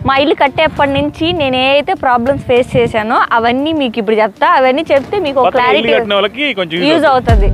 మా ఇల్లు కట్టేప్పటి నుంచి నేను ఏ అయితే ప్రాబ్లమ్స్ ఫేస్ చేశానో అవన్నీ మీకు ఇప్పుడు చెప్తా అవన్నీ చెప్తే మీకు ఒక కొత్తగా ఇల్లు క్లారిటీ కట్టిన వాళ్ళకి కొంచెం use యూజ్ అవుతుంది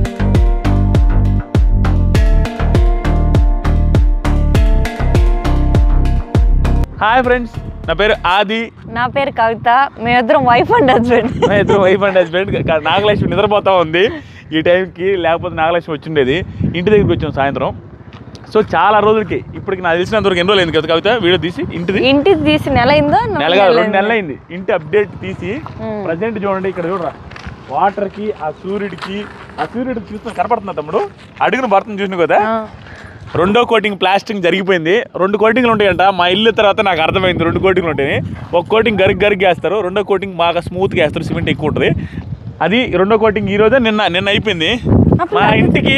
హాయ్ ఫ్రెండ్స్ నా పేరు ఆది నా పేరు కవిత మేమిద్దరం వైఫ్ అండ్ హస్బెండ్ మా ఇద్దరు వైఫ్ అండ్ హస్బెండ్ నాగలక్ష్మి నిద్రపోతా ఉంది ఈ టైంకి లేకపోతే నాగలక్ష్మి వచ్చిండేది ఇంటి దగ్గరికి వచ్చాం సాయంత్రం సో చాలా రోజులకి ఇప్పటికి నాకు తెలిసినంత వరకు ఎన్ని రోజులు అయింది కదా కవిత వీడియో తీసి ఇంటిది ఇంటికి తీసి నెల అయిందో నెల కాదు రెండు నెలలు అయింది ఇంటి అప్డేట్ తీసి మ్మ్. ప్రజెంట్ చూడండి ఇక్కడ చూడరా వాటర్కి ఆ సూర్యుడికి ఆ సూర్యుడికి చూస్తున్నా కనపడుతుందా తమ్ముడు అడుగును భర్తను చూసిన కదా ఆ. రెండో కోటింగ్ ప్లాస్టింగ్ జరిగిపోయింది రెండు కోటింగ్లు ఉంటాయంట మా ఇల్లు తర్వాత నాకు అర్థమైంది రెండు కోటింగ్లు ఉంటాయి ఒక కోటింగ్ గరికి గరికి వేస్తారు రెండో కోటింగ్ బాగా స్మూత్గా వేస్తారు సిమెంట్ ఎక్కువ ఉంటుంది అది రెండో కోటింగ్ ఈ రోజే నిన్న నిన్న అయిపోయింది అప్పుడు మా ఇంటికి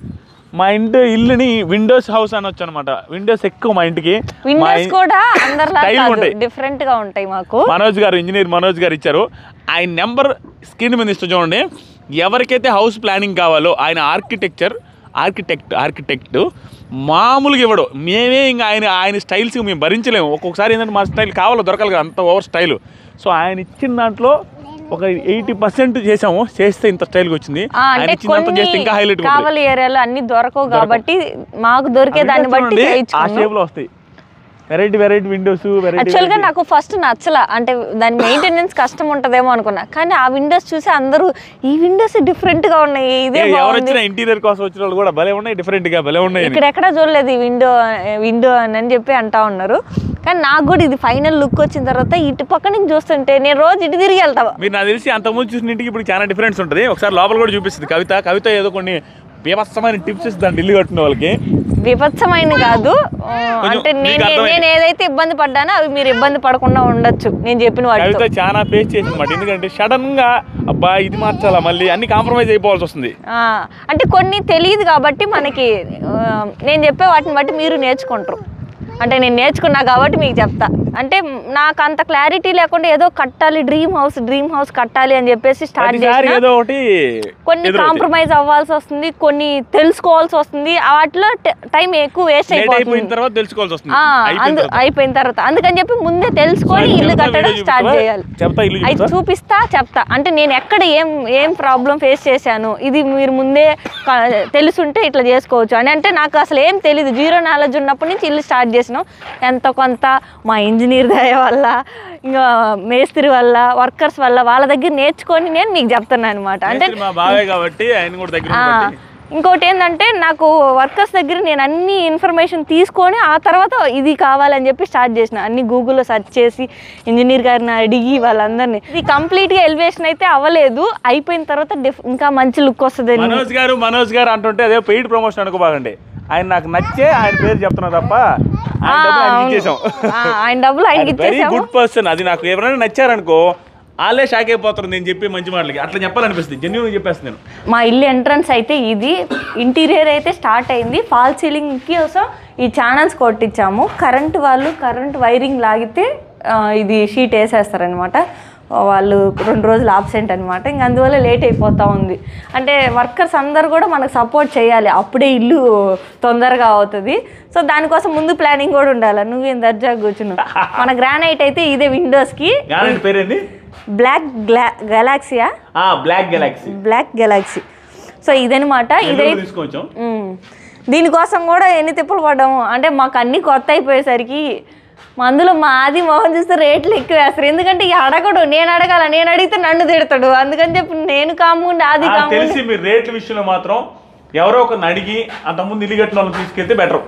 మా ఇంటి ఇల్లుని విండోస్ హౌస్ అనొచ్చు అనమాట విండోస్ ఎక్కువ మా ఇంటికి మా విండోస్ ఇ- కూడా అందరిలా Style కాదు ఉంటాయి. డిఫరెంట్ గా ఉంటాయి మాకు మనోజ్ గారు ఇంజనీర్ మనోజ్ గారు ఇచ్చారు ఆయన నెంబర్ స్క్రీన్ మీద ఇస్తూ చూడండి ఎవరికైతే హౌస్ ప్లానింగ్ కావాలో ఆయన ఆర్కిటెక్చర్ ఆర్కిటెక్ట్ ఆర్కిటెక్ట్ మామూలుగా ఇవ్వడు మేమే ఇంకా ఆయన ఆయన స్టైల్స్ మేము భరించలేము ఒక్కొక్కసారి ఏంటంటే మా స్టైల్ కావాలో దొరకాలి కదా, అంత ఓవర్ స్టైల్ సో ఆయన ఇచ్చిన దాంట్లో ఒక ఎయిటీ పర్సెంట్ చేసాము చేస్తే ఇంత స్టైల్గా వచ్చింది ఆ, ఆయన అంటే ఇచ్చినంత చేస్తే ఇంకా హైలైట్ కొన్ని కావలి ఏరియాలో అన్ని దొరకవు కాబట్టి మాకు దొరికే దాన్ని బట్టి ఆ చేయించుకున్నాం షేప్ లో వస్తాయి variety variety windows variety actual గా నాకు ఫస్ట్ నచ్చల అంటే దాని మెయింటెనెన్స్ కష్టం ఉంటదేమో అనుకున్నా కానీ ఆ విండోస్ చూసి అందరూ ఈ విండోస్ డిఫరెంట్ గా ఉన్నాయి ఇదే ఎవరు బాగుంది వచ్చినా ఇంటీరియర్ కోసం వచ్చిన వాళ్ళు కూడా భలే ఉన్నాయి డిఫరెంట్ గా భలే ఉన్నాయి అని. ఇక్కడ ఎక్కడ చూడలేదు ఈ విండో విండో అని చెప్పి అంటా ఉన్నారు కానీ నాకు కూడా ఇది ఫైనల్ లుక్ వచ్చిన తర్వాత ఇటు పక్క నుంచి చూస్తుంటే నేను రోజు ఇటు తిరిగి వెళ్తా మీరు నాకు తెలిసి అంతకుముందు చూసిన ఇంటికి ఇప్పుడు చాలా డిఫరెన్స్ ఉంటుంది ఒకసారి లోపల కూడా చూపిస్తుంది కవిత కవిత ఏదో కొన్ని బీభత్సమైన టిప్స్ ఇస్తుంది ఇల్లు కట్టిన వాళ్ళకి విభత్సమైన కాదు ఆ, కొంచెం అంటే మీకు నేను అర్థమైంది. నేను ఏదైతే ఇబ్బంది పడ్డానో అవి మీరు ఇబ్బంది పడకుండా ఉండొచ్చు నేను చెప్పిన వాటితో కవిత చాలా ఫేస్ చేసింది అనమాట ఎందుకంటే సడన్ గా అబ్బా ఇది మార్చాలా మళ్ళీ అన్ని కాంప్రమైజ్ అయిపోవాల్సి వస్తుంది ఆ, అంటే కొన్ని తెలియదు కాబట్టి మనకి ఆ, నేను చెప్పే వాటిని బట్టి మీరు నేర్చుకుంటారు అంటే నేను నేర్చుకున్నా కాబట్టి మీకు చెప్తా అంటే నాకు అంత క్లారిటీ లేకుండా ఏదో కట్టాలి డ్రీమ్ హౌస్ డ్రీమ్ హౌస్ కట్టాలి అని చెప్పేసి స్టార్ట్ ప్రతిసారి చేసిన ఏదో ఒకటి కొన్ని ఎదురవుతాయి. కాంప్రమైజ్ అవ్వాల్సి వస్తుంది కొన్ని తెలుసుకోవాల్సి వస్తుంది వాటిలో టైం ఎక్కువ వేస్ట్ లేట్ అయిపోయిన అయిపోతుంది తర్వాత తెలుసుకోవాల్సి వస్తుంది ఆ, అయిపోయిన అందు తర్వాత. అయిపోయిన తర్వాత అందుకని చెప్పి ముందే తెలుసుకొని సరే, ఇల్లు చెప్తా, కట్టడం వీడియో స్టార్ట్ చూపిస్తావా? చేయాలి చెప్తా ఇల్లు అది చూపిస్తా? చూపిస్తా చెప్తా అంటే నేను ఎక్కడ ఏం ఏం ప్రాబ్లం ఫేస్ చేశాను ఇది మీరు ముందే క- తెలుసుంటే ఇట్లా చేసుకోవచ్చు అని అంటే నాకు అసలు ఏం తెలియదు జీరో నాలెడ్జ్ ఉన్నప్పటి నుంచి ఇల్లు స్టార్ట్ చేసినాం ఎంత కొంత మా ఇంజనీర్ దయ వల్ల ఇంకా మేస్త్రి వల్ల వర్కర్స్ వల్ల వాళ్ళ దగ్గర నేర్చుకొని నేను మీకు చెప్తున్నాను అనమాట అంటే మేస్త్రి మా బావే కాబట్టి ఆయన కూడా దగ్గర ఆ, ఉంది కాబట్టి. ఇంకోటి ఏంటంటే నాకు వర్కర్స్ దగ్గర నేను అన్ని ఇన్ఫర్మేషన్ తీసుకొని ఆ తర్వాత ఇది కావాలని చెప్పి స్టార్ట్ చేసిన అన్ని గూగుల్లో సెర్చ్ చేసి ఇంజనీర్ గారిని అడిగి వాళ్ళందరినీ ఇది కంప్లీట్గా ఎలివేషన్ అయితే అవ్వలేదు అయిపోయిన తర్వాత డిఫ్ ఇంకా మంచి లుక్ వస్తుంది మనోజ్ గారు మనోజ్ గారు అంటుంటే అదే పెయిడ్ ప్రమోషన్ అనుకోబాగండి ఆయన నాకు నచ్చే ఆయన పేరు చెప్తున్నా తప్ప ఆయన డబ్బులు ఆయనకి ఇచ్చేసాం ఆయన డబ్బులు ఆయనకి వెరీ ఇచ్చేసాము గుడ్ పర్సన్ అది నాకు ఎవరైనా నచ్చారనుకో వాళ్ళే షాక్ అయిపోతారు నేను చెప్పి మంచి మాటలకి అట్లా చెప్పాలనిపిస్తుంది జెన్యున్ చెప్పేస్తాను నేను మా ఇల్లు ఎంట్రన్స్ అయితే ఇది ఇంటీరియర్ అయితే స్టార్ట్ అయింది ఫాల్ సీలింగ్ కోసం ఈ ఛానల్స్ కొట్టించాము కరెంట్ వాళ్ళు కరెంట్ వైరింగ్ లాగితే ఆ, ఇది షీట్ వేసేస్తారనమాట వాళ్ళు రెండు రోజులు ఆబ్సెంట్ అనమాట ఇంక అందువల్ల లేట్ అయిపోతూ ఉంది అంటే వర్కర్స్ అందరు కూడా మనకు సపోర్ట్ చేయాలి అప్పుడే ఇల్లు తొందరగా అవుతుంది సో దానికోసం ముందు ప్లానింగ్ కూడా ఉండాలి నువ్వేం దర్జా కూర్చున్నావు మన గ్రానైట్ అయితే ఇదే విండోస్కి గ్యారెంటీ పేరేంది బ్లాక్ గ్లా గెలాక్సీయా ఆ black galaxy black galaxy so ఇదనమాట ఇదే తీసుకోవచ్చాం ఉమ్. దీనికోసం కూడా ఎన్ని తిప్పలు పడ్డాము అంటే మాకు అన్ని కొత్త అయిపోయేసరికి మా అందులో మా ఆది మోహన్ చూస్తే రేట్లు ఎక్కువ వేస్తారు ఎందుకంటే ఇక అడగడు నేను అడగాల నేను అడిగితే నన్ను తిడతాడు అందుకని చెప్పి నేను కాముండి ఆది నాకు కాము తెలిసి మీరు రేట్ల విషయంలో మాత్రం ఎవరో ఒకరిని అడిగి అంతకుముందు ఇల్లు కట్టిన వాళ్ళని తీసుకెళ్తే బెటర్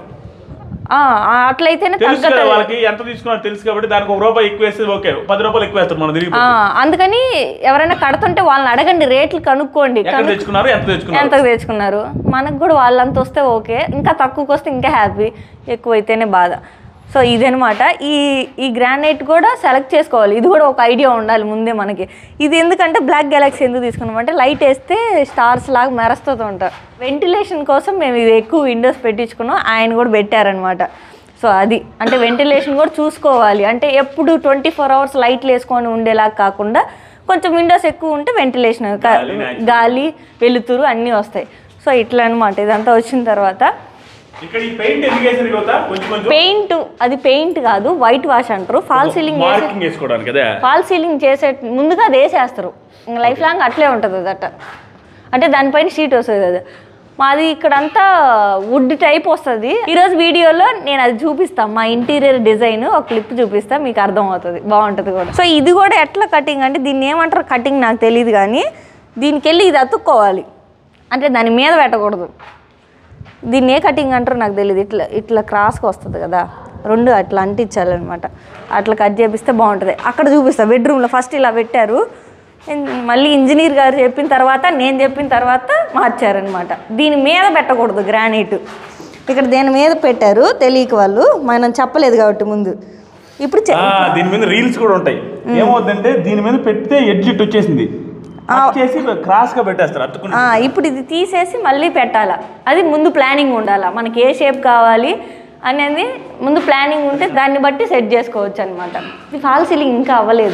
ఆ, ఆ, అట్లయితేనే తెలుసు కదా తగ్గదు వాళ్ళకి ఎంత తీసుకున్నారో తెలుసు కాబట్టి దానికి ఒక రూపాయి ఎక్కువ వేస్తే ఓకే పది రూపాయలు ఎక్కువ వేస్తారు మనం తిరిగి ఆ, అందుకని ఎవరైనా కడుతుంటే వాళ్ళని అడగండి రేట్లు కనుక్కోండి ఎక్కడ తెచ్చుకున్నారు ఎంత తెచ్చుకున్నారు ఎంతకు తెచ్చుకున్నారు మనకు కూడా వాళ్ళంత వస్తే ఓకే ఇంకా తక్కువకి వస్తే ఇంకా హ్యాపీ ఎక్కువైతేనే బాధ సో ఇదనమాట ఈ ఈ గ్రానైట్ కూడా సెలెక్ట్ చేసుకోవాలి ఇది కూడా ఒక ఐడియా ఉండాలి ముందే మనకి ఇది ఎందుకంటే బ్లాక్ గెలాక్సీ ఎందుకు తీసుకున్నాం అంటే లైట్ వేస్తే స్టార్స్ లాగా మెరుస్తూ ఉంటారు వెంటిలేషన్ కోసం మేము ఇది ఎక్కువ విండోస్ పెట్టించుకున్నాం ఆయన కూడా పెట్టారనమాట సో అది అంటే వెంటిలేషన్ కూడా చూసుకోవాలి అంటే ఎప్పుడు ట్వంటీ ఫోర్ అవర్స్ లైట్లు వేసుకొని ఉండేలా కాకుండా కొంచెం విండోస్ ఎక్కువ ఉంటే వెంటిలేషన్ గాలి, natural. గాలి వెలుతురు అన్నీ వస్తాయి సో ఇట్లా అనమాట ఇదంతా వచ్చిన తర్వాత ఇక్కడ ఈ పెయింట్ ఎందుకు వేసారు కదా కొంచెం కొంచెం పెయింట్ అది పెయింట్ కాదు వైట్ వాష్ అంటారు ఫాల్ సీలింగ్ చేసే మార్కింగ్ వేసుకోవడానికి కదా ఫాల్ సీలింగ్ చేసే ముందుగా అది వేసేస్తారు ఇంకా లైఫ్ లాంగ్ అట్లే ఉంటుంది అదట అంటే దానిపైన షీట్ వస్తుంది అది మాది ఇక్కడంతా వుడ్ టైప్ వస్తుంది ఈరోజు వీడియోలో నేను అది చూపిస్తాను మా ఇంటీరియర్ డిజైన్ ఒక క్లిప్ చూపిస్తా మీకు అర్థం అవుతుంది బాగుంటుంది కూడా సో ఇది కూడా ఎట్లా కటింగ్ అంటే దీన్ని ఏమంటారు కటింగ్ నాకు తెలియదు కానీ దీనికి వెళ్ళి ఇది అతుక్కోవాలి అంటే దాని మీద పెట్టకూడదు దీన్ని ఏ కటింగ్ అంటారో నాకు తెలియదు ఇట్లా ఇట్లా క్రాస్గా వస్తుంది కదా రెండు అట్లా అంటించాలన్నమాట అట్లా కట్ చేపిస్తే బాగుంటుంది అక్కడ చూపిస్తా బెడ్రూమ్లో ఫస్ట్ ఇలా పెట్టారు ఇన్- మళ్ళీ ఇంజనీర్ గారు చెప్పిన తర్వాత నేను చెప్పిన తర్వాత మార్చారనమాట దీని మీద పెట్టకూడదు గ్రానైట్ ఇక్కడ దీని మీద పెట్టారు తెలియక వాళ్ళు మనం చెప్పలేదు కాబట్టి ముందు ఇప్పుడు చె- ఆ, దీని మీద రీల్స్ కూడా ఉంటాయి ఏమవుతుందంటే దీని మీద పెడితే ఎడ్జిట్ వచ్చేసింది చేసి క్రాస్ గా పెట్టేస్తారు అతుకుని ఆ, ఇప్పుడు ఇది తీసేసి మళ్ళీ పెట్టాలా అది ముందు ప్లానింగ్ ఉండాలా మనకి ఏ షేప్ కావాలి అనేది ముందు ప్లానింగ్ ఉంటే దాన్ని బట్టి సెట్ చేసుకోవచ్చు అనమాట ఇది ఫాల్ సీలింగ్ ఇంకా అవ్వలేదు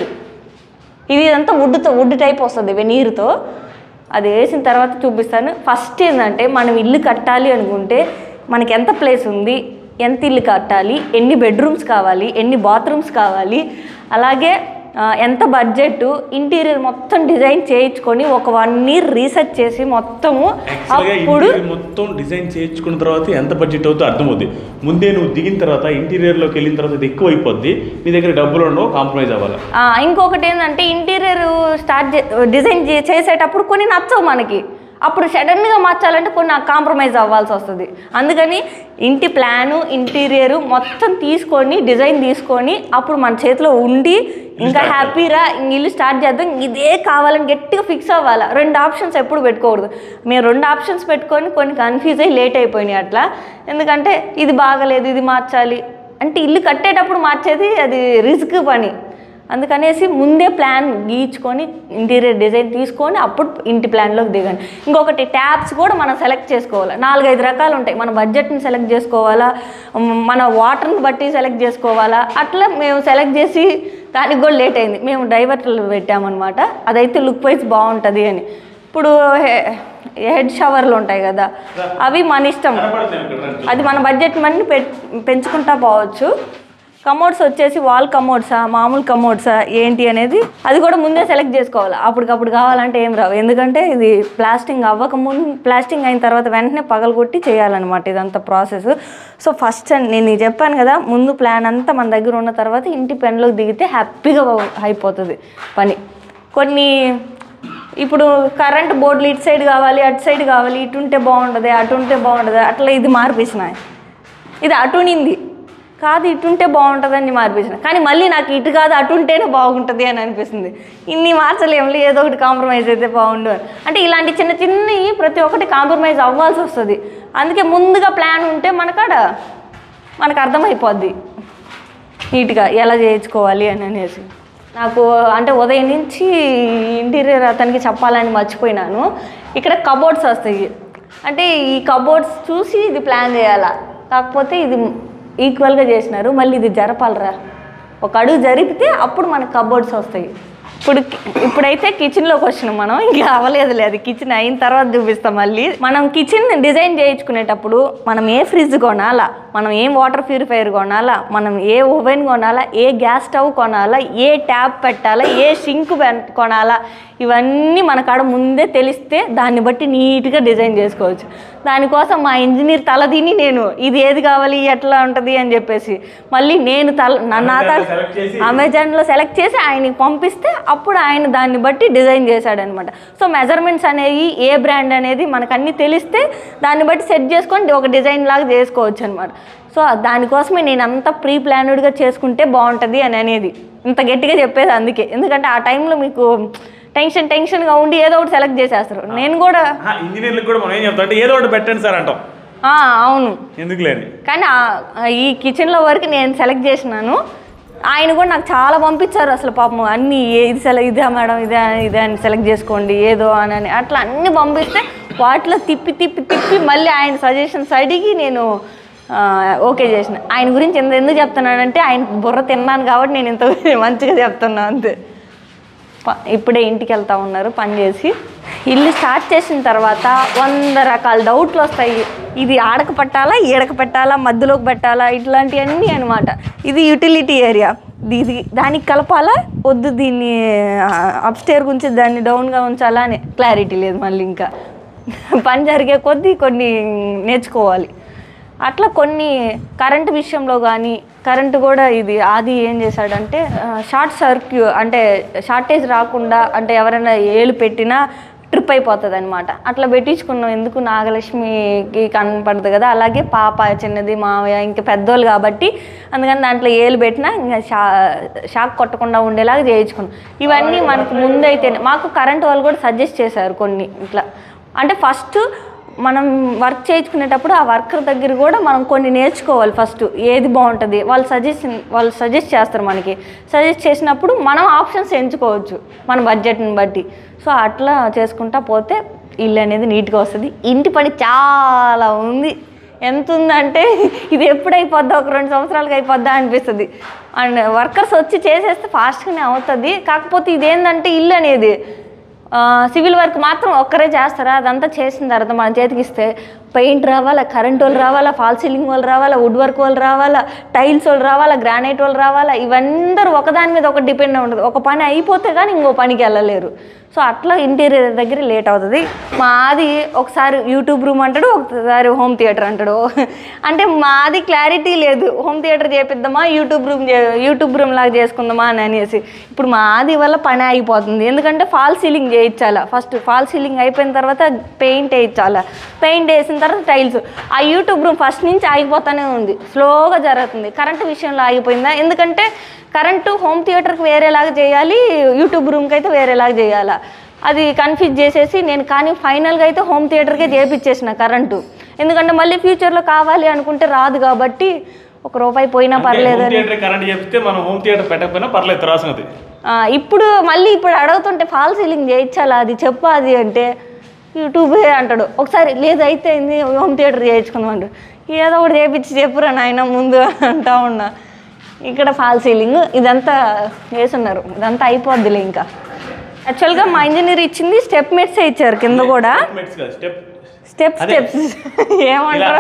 ఇది ఇదంతా వుడ్తో వుడ్ టైప్ వస్తుంది వెనీరుతో అది వేసిన తర్వాత చూపిస్తాను ఫస్ట్ ఏంటంటే మనం ఇల్లు కట్టాలి అనుకుంటే మనకి ఎంత ప్లేస్ ఉంది ఎంత ఇల్లు కట్టాలి ఎన్ని బెడ్రూమ్స్ కావాలి ఎన్ని బాత్రూమ్స్ కావాలి అలాగే ఆ, ఎంత బడ్జెట్ ఇంటీరియర్ మొత్తం డిజైన్ చేయించుకొని ఒక వన్ ఇయర్ రీసెర్చ్ చేసి మొత్తము యాక్చువల్గా అప్పుడు ఇంటీరియర్ మొత్తం డిజైన్ చేయించుకున్న తర్వాత ఎంత బడ్జెట్ అవుతుందో అర్థమవుద్ది ముందే నువ్వు దిగిన తర్వాత ఇంటీరియర్లోకి వెళ్ళిన తర్వాత ఇది ఎక్కువ అయిపోద్ది నీ దగ్గర డబ్బులు ఉండవు కాంప్రమైజ్ అవ్వాలి ఆ, ఇంకొకటి ఏంటంటే ఇంటీరియర్ స్టార్ట్ చే డిజైన్ చే- చేసేటప్పుడు కొన్ని నచ్చవు మనకి అప్పుడు సడన్గా మార్చాలంటే కొన్ని కాంప్రమైజ్ అవ్వాల్సి వస్తుంది అందుకని ఇంటి ప్లాను ఇంటీరియర్ మొత్తం తీసుకొని డిజైన్ తీసుకొని అప్పుడు మన చేతిలో ఉండి ఇంకా హ్యాపీరా ఇంక ఇల్లు స్టార్ట్ చేద్దాం ఇదే కావాలని గట్టిగా ఫిక్స్ అవ్వాలి రెండు ఆప్షన్స్ ఎప్పుడు పెట్టుకోకూడదు మేము రెండు ఆప్షన్స్ పెట్టుకొని కొన్ని కన్ఫ్యూజ్ అయ్యి లేట్ అయిపోయినాయి అట్లా ఎందుకంటే ఇది బాగలేదు ఇది మార్చాలి అంటే ఇల్లు కట్టేటప్పుడు మార్చేది అది రిస్క్ పని అందుకనేసి ముందే ప్లాన్ గీచుకొని ఇంటీరియర్ డిజైన్ తీసుకొని అప్పుడు ఇంటి ప్లాన్లోకి దిగండి ఇంకొకటి ట్యాబ్స్ కూడా మనం సెలెక్ట్ చేసుకోవాలి నాలుగైదు రకాలు ఉంటాయి మన బడ్జెట్ని సెలెక్ట్ చేసుకోవాలా మ్, మన వాటర్ని బట్టి సెలెక్ట్ చేసుకోవాలా అట్లా మేము సెలెక్ట్ చేసి దానికి కూడా లేట్ అయింది మేము డైవర్టర్లు పెట్టామన్నమాట అదైతే లుక్ వైజ్ బాగుంటుంది అని ఇప్పుడు హెడ్ షవర్లు ఉంటాయి కదా అవి మన ఇష్టం అది మన బడ్జెట్ మనీ పెంచుకుంటా పోవచ్చు కమోడ్స్ వచ్చేసి వాల్ కమోడ్సా మామూలు కమోడ్సా ఏంటి అనేది అది కూడా ముందే సెలెక్ట్ చేసుకోవాలి అప్పటికప్పుడు కావాలంటే ఏం రావు ఎందుకంటే ఇది ప్లాస్టింగ్ అవ్వక ముందు ప్లాస్టింగ్ అయిన తర్వాత వెంటనే పగలగొట్టి చేయాలన్నమాట ఇదంతా ప్రాసెస్ సో ఫస్ట్ నేను నీకు చెప్పాను కదా ముందు ప్లాన్ అంతా మన దగ్గర ఉన్న తర్వాత ఇంటి పెన్లోకి దిగితే హ్యాపీగా అయిపోతుంది పని కొన్ని ఇప్పుడు కరెంట్ బోర్డులు ఇటు సైడ్ కావాలి అటు సైడ్ కావాలి ఇటు ఉంటే బాగుంటుంది అటు ఉంటే బాగుంటుంది అట్లా ఇది మార్పేసినాయి ఇది అటు నింది కాదు ఇటు ఉంటే బాగుంటుందని మార్పేసిన కానీ మళ్ళీ నాకు ఇటు కాదు అటు ఉంటేనే బాగుంటుంది అని అనిపిస్తుంది ఇన్ని మార్చలేములే ఏదో ఒకటి కాంప్రమైజ్ అయితే బాగుండు అని అంటే ఇలాంటి చిన్న చిన్నవి ప్రతి ఒక్కటి కాంప్రమైజ్ అవ్వాల్సి వస్తుంది అందుకే ముందుగా ప్లాన్ ఉంటే మనకాడ మనకు అర్థమైపోద్ది నీట్గా ఎలా చేయించుకోవాలి అని అనేసి నాకు అంటే ఉదయం నుంచి ఇంటీరియర్ అతనికి చెప్పాలని మర్చిపోయినాను ఇక్కడ కబోర్డ్స్ వస్తాయి అంటే ఈ కబోర్డ్స్ చూసి ఇది ప్లాన్ చేయాలా కాకపోతే ఇది ఈక్వల్గా చేసినారు మళ్ళీ ఇది జరపాలరా ఒక అడుగు జరిపితే అప్పుడు మనకు కబోర్డ్స్ వస్తాయి ఇప్పుడు ఇప్పుడైతే కిచెన్లోకి వచ్చినాం మనం ఇంకా అవ్వలేదులే అది కిచెన్ అయిన తర్వాత చూపిస్తాం మళ్ళీ మనం కిచెన్ డిజైన్ చేయించుకునేటప్పుడు మనం ఏ ఫ్రిడ్జ్ కొనాలా మనం ఏం వాటర్ ప్యూరిఫైయర్ కొనాలా మనం ఏ ఓవెన్ కొనాలా ఏ గ్యాస్ స్టవ్ కొనాలా ఏ ట్యాప్ పెట్టాలా ఏ సింక్ కొనాలా ఇవన్నీ మన కాడ ముందే తెలిస్తే దాన్ని బట్టి నీట్గా డిజైన్ చేసుకోవచ్చు దానికోసం మా ఇంజనీర్ తల తిని నేను ఇది ఏది కావాలి ఎట్లా ఉంటుంది అని చెప్పేసి మళ్ళీ నేను తల నా- నా తల select చేసి- అమెజాన్లో సెలెక్ట్ చేసి ఆయనకి పంపిస్తే అప్పుడు ఆయన దాన్ని బట్టి డిజైన్ చేశాడనమాట సో మెజర్మెంట్స్ అనేవి ఏ బ్రాండ్ అనేది మనకు అన్నీ తెలిస్తే దాన్ని బట్టి సెట్ చేసుకొని ఒక డిజైన్ లాగా చేసుకోవచ్చు అనమాట సో దానికోసమే నేను అంత ప్రీ ప్లానెడ్గా చేసుకుంటే బాగుంటుంది అని అనేది ఇంత గట్టిగా చెప్పేది అందుకే ఎందుకంటే ఆ టైంలో మీకు టెన్షన్ టెన్షన్గా ఉండి ఏదో ఒకటి సెలెక్ట్ చేసేస్తారు నేను కూడా ఇంజనీర్లకు కూడా మనం ఏం చెప్తాం అంటే ఏదో ఒకటి పెట్టండి సార్ అంటాం ఆ, అవును ఎందుకు లేని కానీ ఆ- ఈ కిచెన్లో వరకు నేను సెలెక్ట్ చేసినాను ఆయన కూడా నాకు చాలా పంపించారు అసలు పాపం అన్నీ ఏ- ఇది సెలెక్ట్ ఇదే మేడం ఇదే ఇదే అని సెలెక్ట్ చేసుకోండి ఏదో అని అని అట్లా అన్నీ పంపిస్తే వాటిలో తిప్పి తిప్పి తిప్పి మళ్ళీ ఆయన సజెషన్స్ అడిగి నేను ఆ, ఓకే చేసిన ఆయన గురించి ఎంత ఎందుకు చెప్తున్నానంటే ఆయన బుర్ర తిన్నాను కాబట్టి నేను ఇంత మంచిగా చెప్తున్నాను అంతే ప- ఇప్పుడే ఇంటికి వెళ్తా ఉన్నారు పని చేసి ఇల్లు స్టార్ట్ చేసిన తర్వాత వంద రకాల డౌట్లు వస్తాయి ఇది ఆడక పెట్టాలా ఈడక పెట్టాలా మధ్యలోకి పెట్టాలా ఇట్లాంటివన్నీ అనమాట ఇది యూటిలిటీ ఏరియా ఇది దానికి కలపాలా వద్దు దీన్ని అప్స్టేర్ గురించి దాన్ని డౌన్గా ఉంచాలా అని క్లారిటీ లేదు మళ్ళీ ఇంకా పని జరిగే కొద్దీ కొన్ని నేర్చుకోవాలి అట్లా కొన్ని కరెంటు విషయంలో కానీ కరెంటు కూడా ఇది ఆది ఏం చేశాడంటే షార్ట్ సర్క్యూ అంటే షార్టేజ్ రాకుండా అంటే ఎవరైనా ఏలు పెట్టినా ట్రిప్ అయిపోతుంది అనమాట అట్లా పెట్టించుకున్నాం ఎందుకు నాగలక్ష్మికి కనపడదు కదా అలాగే పాప చిన్నది మావయ్య ఇంకా పెద్దోళ్ళు కాబట్టి అందుకని దాంట్లో ఏలు పెట్టినా ఇంకా షా షాక్ కొట్టకుండా ఉండేలాగా చేయించుకున్నాం ఇవన్నీ మనకు ముందైతేనే మాకు కరెంట్ వాళ్ళు కూడా సజెస్ట్ చేశారు కొన్ని ఇట్లా అంటే ఫస్ట్ మనం వర్క్ చేయించుకునేటప్పుడు ఆ వర్కర్ దగ్గర కూడా మనం కొన్ని నేర్చుకోవాలి ఫస్ట్ ఏది బాగుంటుంది వాళ్ళు సజెషన్ వాళ్ళు సజెస్ట్ చేస్తారు మనకి సజెస్ట్ చేసినప్పుడు మనం ఆప్షన్స్ ఎంచుకోవచ్చు మన బడ్జెట్ని బట్టి సో అట్లా చేసుకుంటా పోతే ఇల్లు అనేది నీట్గా వస్తుంది ఇంటి పని చాలా ఉంది ఎంత ఉందంటే ఇది ఎప్పుడు అయిపోద్దా ఒక రెండు సంవత్సరాలకి అయిపోద్దా అనిపిస్తుంది అండ్ వర్కర్స్ వచ్చి చేసేస్తే ఫాస్ట్గానే అవుతుంది కాకపోతే ఇదేంటంటే ఇల్లు అనేది ఆ, సివిల్ వర్క్ మాత్రం ఒక్కరే చేస్తారా అదంతా చేసిన తర్వాత మన చేతికి ఇస్తే పెయింట్ రావాలా కరెంట్ వాళ్ళు రావాలా ఫాల్ సీలింగ్ వాళ్ళు రావాలా వుడ్ వర్క్ వాళ్ళు రావాలా టైల్స్ వాళ్ళు రావాలా గ్రానైట్ వాళ్ళు రావాలా ఇవందరూ ఒకదాని మీద ఒకటి డిపెండ్ ఉంటుంది ఒక పని అయిపోతే కానీ ఇంకో పనికి వెళ్ళలేరు సో అట్లా ఇంటీరియర్ దగ్గర లేట్ అవుతుంది మాది ఒకసారి యూట్యూబ్ రూమ్ అంటాడు ఒకసారి హోమ్ థియేటర్ అంటాడు అంటే మాది క్లారిటీ లేదు హోమ్ థియేటర్ చేపిద్దామా యూట్యూబ్ రూమ్ యూట్యూబ్ రూమ్ లాగా చేసుకుందామా అని అనేసి ఇప్పుడు మాది వల్ల పని అయిపోతుంది ఎందుకంటే ఫాల్ సీలింగ్ చేయించాలా ఫస్ట్ ఫాల్ సీలింగ్ అయిపోయిన తర్వాత పెయింట్ వేయించాలా పెయింట్ వేసిన తర్వాత టైల్స్ ఆ యూట్యూబ్ రూమ్ ఫస్ట్ నుంచి ఆగిపోతానే ఉంది స్లోగా జరుగుతుంది కరెంటు విషయంలో ఆగిపోయిందా ఎందుకంటే కరెంటు హోమ్ థియేటర్కి వేరేలాగా చేయాలి యూట్యూబ్ రూమ్కి అయితే వేరేలాగా చేయాలా అది కన్ఫ్యూజ్ చేసేసి నేను కానీ ఫైనల్గా అయితే హోమ్ థియేటర్కే చేపించేసిన కరెంటు ఎందుకంటే మళ్ళీ ఫ్యూచర్లో కావాలి అనుకుంటే రాదు కాబట్టి ఒక రూపాయి పోయినా పర్లేదు హోమ్ థియేటర్ కరెంట్ చెప్తే మనం హోమ్ థియేటర్ పెట్టకపోయినా పర్లేదు తర్వాత ఆ, ఇప్పుడు మళ్ళీ ఇప్పుడు అడుగుతుంటే ఫాల్ సీలింగ్ చేయించాలా అది చెప్పు అది అంటే యూట్యూబే అంటాడు ఒకసారి లేదు అయితే ఏంది హోమ్ థియేటర్ చేయించుకుందాం అంటాడు ఏదో ఒకటి చేయించి చెప్పురా నాయన ముందు అంటా ఉన్నా ఇక్కడ ఫాల్ సీలింగ్ ఇదంతా వేసున్నారు ఇదంతా అయిపోద్దిలే ఇంకా యాక్చువల్గా మా ఇంజనీర్ ఇచ్చింది స్టెప్ మెట్సే ఇచ్చారు కింద కూడా స్టెప్ స్టెప్ అదే. స్టెప్స్ ఏమంటారు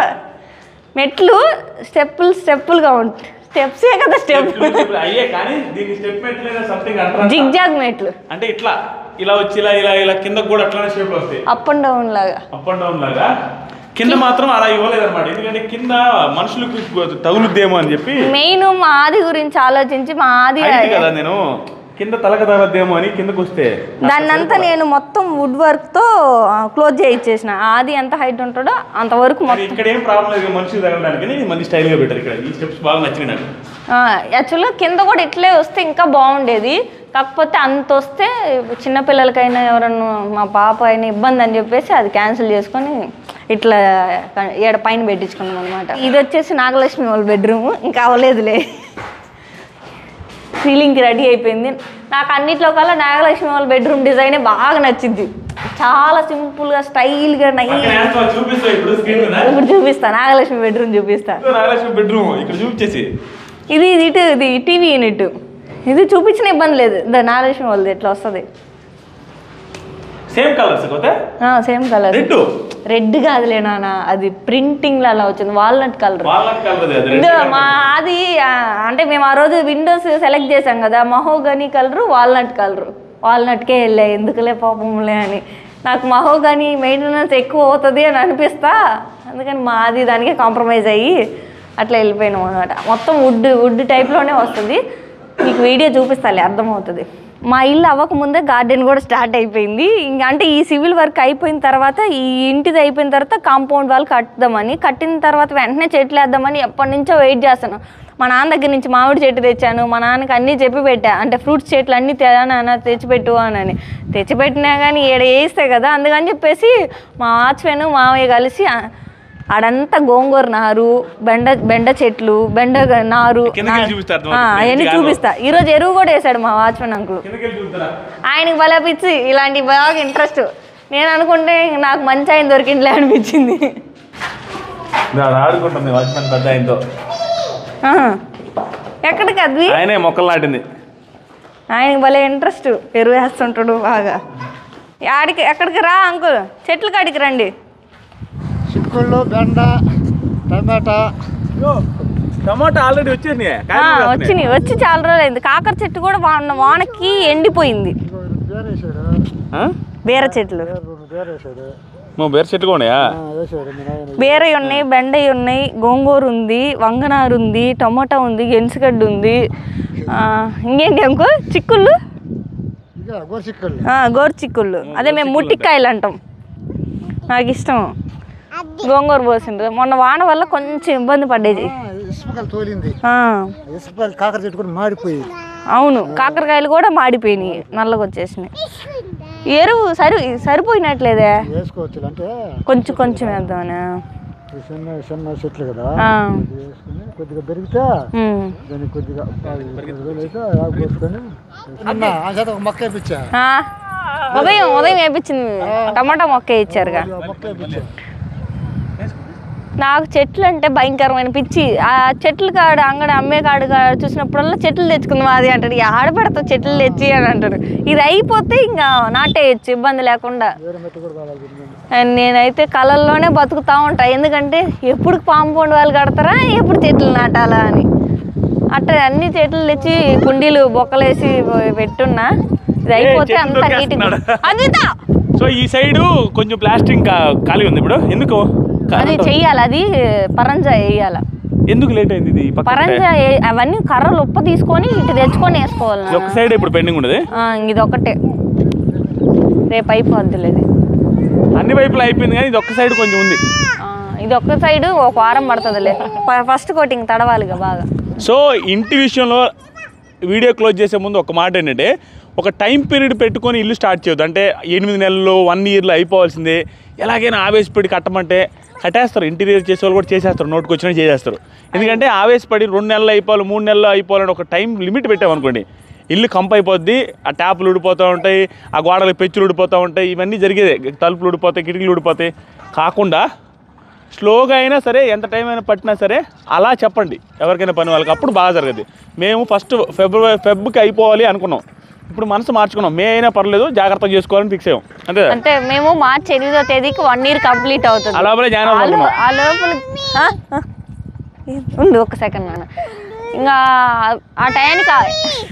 మెట్లు స్టెప్పులు స్టెప్పులుగా ఉంటాయి స్టెప్సే కదా స్టెప్ అయ్యే కానీ దీన్ని స్టెప్ మెట్ల సంథింగ్ అంటారు జిగ్జాగ్ మెట్లు అంటే ఇట్లా ఇలా వచ్చి ఇలా ఇలా ఇలా కింద కూడా అట్లానే షేప్ వస్తాయి అప్ అండ్ డౌన్ లాగా అప్ అండ్ డౌన్ లాగా కింద మాత్రం అలా ఇవ్వలేదు అనమాట ఎందుకంటే కింద మనుషులకు తగులుద్దేమో అని చెప్పి మెయిన్ మా ఆది గురించి ఆలోచించి మా ఆది హైట్ కదా నేను కింద తలక తగలద్దేమో అని కిందకు వస్తే దాన్నంతా నేను మొత్తం వుడ్ వర్క్ తో క్లోజ్ చేయించేసిన ఆది ఎంత హైట్ ఉంటాడో అంతవరకు మరి మొత్తం ఇక్కడ ఏం ప్రాబ్లం లేదు మనుషులు తగలడానికి అని మళ్ళీ స్టైల్గా పెట్టారు ఇక్కడ ఈ స్టెప్స్ బాగా నచ్చినాయి నాకు యాక్చువల్గా కింద కూడా ఇట్లే వస్తే ఇంకా బాగుండేది కాకపోతే అంత వస్తే చిన్నపిల్లలకైనా ఎవరన్నా మా పాప అయినా ఇబ్బంది అని చెప్పేసి అది క్యాన్సిల్ చేసుకొని ఇట్లా ఏడ పైన పెట్టించుకున్నాం అనమాట ఇది వచ్చేసి నాగలక్ష్మి వాళ్ళ బెడ్రూమ్ ఇంకా అవ్వలేదులే సీలింగ్కి రెడీ అయిపోయింది నాకు అన్నిట్లో కల్లా నాగలక్ష్మి వాళ్ళ బెడ్రూమ్ డిజైనే బాగా నచ్చింది చాలా సింపుల్గా స్టైల్గా నై పక్కన వేస్తావా? చూపిస్తావా ఇప్పుడు స్క్రీన్ మీద ఇప్పుడు చూపిస్తా నాగలక్ష్మి బెడ్రూమ్ చూపిస్తా ఇదిగో నాగలక్ష్మి బెడ్రూమ్ ఇక్కడ చూపించేసి ఇది ఇది ఇటు ఇది టీవీ యూనిట్ ఇది చూపించిన ఇబ్బంది లేదు ద నాగలక్ష్మి వాళ్ళది ఎట్లా వస్తుంది సేమ్ కలర్స్ పోతే సేమ్ కలర్ రెడ్ రెడ్ కాదులే నాన్న అది ప్రింటింగ్ అలా వచ్చింది వాల్నట్ కలర్ వాళ్ళకి కలర్ అది రెడ్ ఇదో మా అది ఆ, అంటే మేము ఆ రోజు విండోస్ సెలెక్ట్ చేసాం కదా మహోగని కలరు వాల్నట్ కలరు వాల్నట్కే వెళ్ళా ఎందుకులే పాపంలే అని నాకు మహోగని మెయింటెనెన్స్ ఎక్కువ అవుతుంది అని అనిపిస్తా అందుకని మాది దానికి కాంప్రమైజ్ అయ్యి అట్లా వెళ్ళిపోయినాం అనమాట మొత్తం వుడ్ వుడ్ టైప్లోనే వస్తుంది మీకు వీడియో చూపిస్తాలే అర్థమవుతుంది మా ఇల్లు అవ్వకముందే గార్డెన్ కూడా స్టార్ట్ అయిపోయింది ఇంకా అంటే ఈ సివిల్ వర్క్ అయిపోయిన తర్వాత ఈ ఇంటిది అయిపోయిన తర్వాత కాంపౌండ్ వాళ్ళు కట్టుదామని కట్టిన తర్వాత వెంటనే చెట్లు వేద్దామని ఎప్పటి నుంచో వెయిట్ చేస్తాను మా నాన్న దగ్గర నుంచి మామిడి చెట్టు తెచ్చాను మా నాన్నకి అన్నీ చెప్పి పెట్టా అంటే ఫ్రూట్స్ చెట్లు అన్నీ తేనా తెచ్చిపెట్టు అని తెచ్చిపెట్టినా కానీ ఈడ వేస్తే కదా అందుకని చెప్పేసి మా వాచ్మెన్ మామయ్య కలిసి ఆ, ఆడంతా గోంగూర నారు బెండ బెండ చెట్లు బెండ నారు కిందకి వెళ్ళి చూపిస్తే అర్థమవుతుంది. ఆ, అవన్నీ గాల్లో. చూపిస్తా ఈరోజు ఎరువు కూడా వేసాడు మా వాచ్మెన్ అంకుల్ కిందకి వెళ్ళి చూపుతారా ఆయనకి భలే పిచ్చి ఇలాంటి బాగా ఇంట్రెస్ట్ నేను అనుకుంటే ఇంక నాకు మంచి ఆయన దొరికిందిలే అనిపించింది దాని ఆడుకుంటుంది వాచ్మెన్ పెద్ద ఆయనతో ఆ. ఎక్కడికి అది ఆయనే మొక్కలు నాటింది ఆయనకి భలే ఇంట్రెస్ట్ ఎరువు వేస్తుంటాడు బాగా ఆడికి ఎక్కడికి రా అంకుల్ చెట్ల కాడికి రండి చిక్కుళ్ళు బెండ టమాటా టమాటా ఆల్రెడీ వచ్చేసినాయి ఆ, వచ్చినాయి వచ్చి చాలా రోజులు అయింది కాకర చెట్టు కూడా వాన వానకి ఎండిపోయింది ఇదిగో ఇది బేర వేసాడు బీర చెట్లు రెండు బేర వేసాడు నువ్వు బేర్ చెట్టు ఉన్నాయా ఆ, వేసాడు మీ నాయన బీరవి ఉన్నాయి బెండయి ఉన్నాయి గోంగూర ఉంది వంగనారు ఉంది టమాటా ఉంది గెన్సిగడ్డ ఉంది ఆ, ఇంకేంటి అంకుల్ చిక్కుళ్ళు ఇక గోరు చిక్కుళ్ళు ఆ, గోరు చిక్కుళ్ళు అదే మేము ముట్టికాయలు అంటాం నాకు ఇష్టం గోంగూర పోసిండ్రు మొన్న వాన వల్ల కొంచెం ఇబ్బంది పడేది ఆ, ఇసుపకాయలు తోలింది ఆ, ఇసుపకాయలు కాకర చెట్టు కూడా మాడిపోయింది అవును కాకరకాయలు కూడా మాడిపోయినాయి నల్లగా వచ్చేసినాయి ఎరువు సరి సరిపోయినట్లేదే వేసుకోవచ్చు అంటే కొంచెం కొంచెం వేద్దామనా ఈ చిన్న చిన్న చెట్లు కదా ఆ, ఇది వేసుకుని కొద్దిగా పెరిగితే ఉమ్. దానికి కొద్దిగా పాలు రోజులు అయితే ఆకు పోసుకొని అన్న ఆ చేత ఒక మొక్క వేపించా ఆ, ఉదయం ఉదయం వేపించింది టమాటా మొక్క ఇచ్చారుగా ఆ మొక్క వేపించా నాకు చెట్లు అంటే భయంకరమైన పిచ్చి ఆ చెట్లు కాడ అంగడి అమ్మే కాడ కాడ చూసినప్పుడల్లా చెట్లు తెచ్చుకుందాం అది అంటాడు "ఈ ఆడ పెడతావు చెట్లు తెచ్చి అని అంటాడు ఇది అయిపోతే ఇంకా నాటేయచ్చు ఇబ్బంది లేకుండా వేరే మెట్టు కూడా కావాలి దీని మీద. అండ్ నేనైతే కళల్లోనే బతుకుతా ఉంటా ఎందుకంటే ఎప్పుడు కాంపౌండ్ వాళ్ళు కడతారా ఎప్పుడు చెట్లు నాటాలా అని అట్ట అన్ని చెట్లు తెచ్చి కుండీలు బొక్కలేసి పెట్టున్నా ఇది అయిపోతే చెట్లు అంత నీట్గా దొరికేస్తున్నాడు. అదితా సో ఈ సైడు కొంచెం ప్లాస్టింగ్ కా- ఖాళీ ఉంది ఇప్పుడు ఎందుకు అది కరెంటు- చెయ్యాలి అది పరంజా వేయాలి ఎందుకు లేట్ అయింది ఇది ఈ పక్కన పరంజా ఏ- అవన్నీ కర్రలు ఉప్ప తీసుకొని ఇటు తెచ్చుకొని వేసుకోవాలి ఇది ఒక సైడ్ ఇప్పుడు పెండింగ్ ఉన్నది ఆ, ఇది ఒకటే రేపు అయిపోద్దులే ఇది అన్ని వైపులు అయిపోయింది కానీ ఇది ఒక్క సైడ్ కొంచెం ఉంది ఆ, ఇది ఒక్క సైడ్ ఒక వారం పడుతుందిలే ఫ- ఫస్ట్ కోటింగ్ తడవాలిగా బాగా సో ఇంటి విషయంలో వీడియో క్లోజ్ చేసే ముందు ఒక మాట ఏంటంటే ఒక టైం పీరియడ్ పెట్టుకొని ఇల్లు స్టార్ట్ చేయొద్దు అంటే ఎనిమిది నెలల్లో వన్ ఇయర్లో అయిపోవాల్సిందే ఎలాగైనా ఆవేశపడి కట్టమంటే కట్టేస్తారు ఇంటీరియర్ చేసే వాళ్ళు కూడా చేసేస్తారు నోటుకు వచ్చినట్టు చేసేస్తారు ఎందుకంటే ఆవేశపడి రెండు నెలలు అయిపోవాలి మూడు నెలలు అయిపోవాలని ఒక టైం లిమిట్ పెట్టామనుకోండి ఇల్లు కంప్ అయిపోద్ది ఆ ట్యాపులు ఊడిపోతూ ఉంటాయి ఆ గోడలకు పెచ్చులు ఊడిపోతూ ఉంటాయి ఇవన్నీ జరిగేదే తలుపులు ఊడిపోతాయి కిటికీలు ఊడిపోతాయి కాకుండా స్లోగా అయినా సరే ఎంత టైం అయినా పట్టినా సరే అలా చెప్పండి ఎవరికైనా పని వాళ్ళకి అప్పుడు బాగా జరగదు మేము ఫస్ట్ ఫిబ్రవరి ఫెబ్కి అయిపోవాలి అనుకున్నాం ఇప్పుడు మనసు మార్చుకున్నాం మే అయినా పర్లేదు జాగ్రత్త చేసుకోవాలని ఫిక్స్ అయ్యాం అంతే కదా? అంటే మేము మార్చి ఎనిమిదో తేదీకి వన్ ఇయర్ కంప్లీట్ అవుతుంది అలా పోలే జాయిన్ ఆ లో- అవ్వాలి ఆ లోపల ఆ? ఆ. ఉండు ఒక్క సెకండ్ నాన్న ఇంకా ఆ టయానికి ఆ-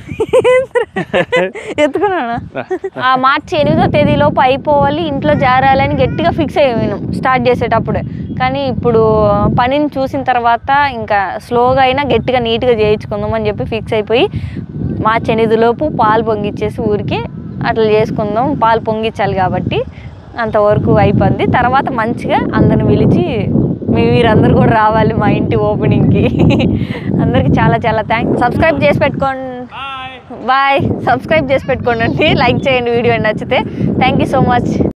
ఎత్తుకున్నానా ఆ మార్చి ఎనిమిదో తేదీలోపు అయిపోవాలి ఇంట్లో జారాలని గట్టిగా ఫిక్స్ అయ్యాను స్టార్ట్ చేసేటప్పుడే కానీ ఇప్పుడు పనిని చూసిన తర్వాత ఇంకా స్లోగా అయినా గట్టిగా నీట్గా చేయించుకుందాం అని చెప్పి ఫిక్స్ అయిపోయి మార్చి ఎనిమిదిలోపు పాలు పొంగిచ్చేసి ఊరికి అట్లా చేసుకుందాం పాలు పొంగిచ్చాలి కాబట్టి అంతవరకు అయిపోద్ది తర్వాత మంచిగా అందరిని పిలిచి మీ మీరందరూ కూడా రావాలి మా ఇంటి ఓపెనింగ్కి అందరికి చాలా చాలా థ్యాంక్స్ సబ్స్క్రైబ్ చేసి పెట్టుకోండి బాయ్ సబ్స్క్రైబ్ చేసి పెట్టుకోండి లైక్ చేయండి వీడియో నచ్చితే థ్యాంక్ యూ సో మచ్